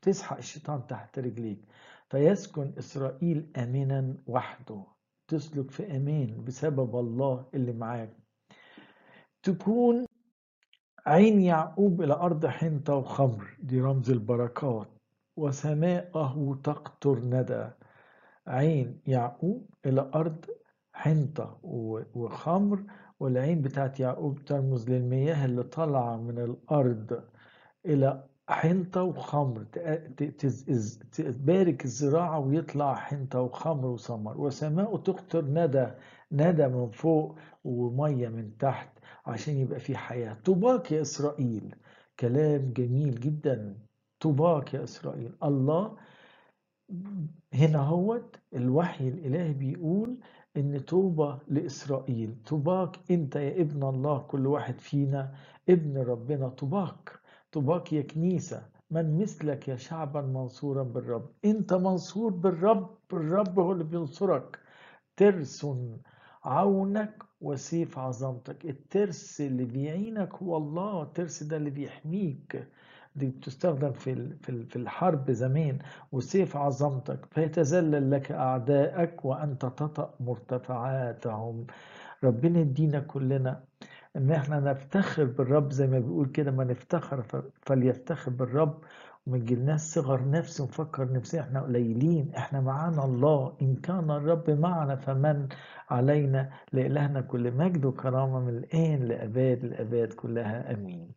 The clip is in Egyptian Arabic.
تسحق الشيطان تحت رجليك فيسكن إسرائيل آمنا وحده تسلك في أمان بسبب الله اللي معاك تكون عين يعقوب إلى أرض حنطة وخمر دي رمز البركات وسماءه تقطر ندى عين يعقوب إلى أرض حنطة وخمر والعين بتاعت يعقوب ترمز للمياه اللي طالعة من الأرض إلى حنطة وخمر تبارك الزراعة ويطلع حنطة وخمر وثمر وسماء تقطر ندى ندى من فوق ومية من تحت عشان يبقى في حياة طوباك يا إسرائيل كلام جميل جدا طوباك يا إسرائيل الله هنا هوت الوحي الإلهي بيقول إن طوبى لإسرائيل طوباك أنت يا ابن الله كل واحد فينا ابن ربنا طوباك طوباك يا كنيسة من مثلك يا شعبا منصورا بالرب أنت منصور بالرب الرب هو اللي بينصرك ترس عونك وسيف عظمتك الترس اللي بيعينك هو الله الترس ده اللي بيحميك دي بتستخدم في في الحرب زمان وسيف عظمتك فيتذلل لك اعدائك وانت تطأ مرتفعاتهم ربنا يدينا كلنا ان احنا نفتخر بالرب زي ما بيقول كده ما نفتخر فليفتخر بالرب وما يجيلناش صغر نفس ونفكر نفسنا احنا قليلين احنا معانا الله ان كان الرب معنا فمن علينا لإلهنا كل مجد وكرامة من الآن لأباد الأباد كلها أمين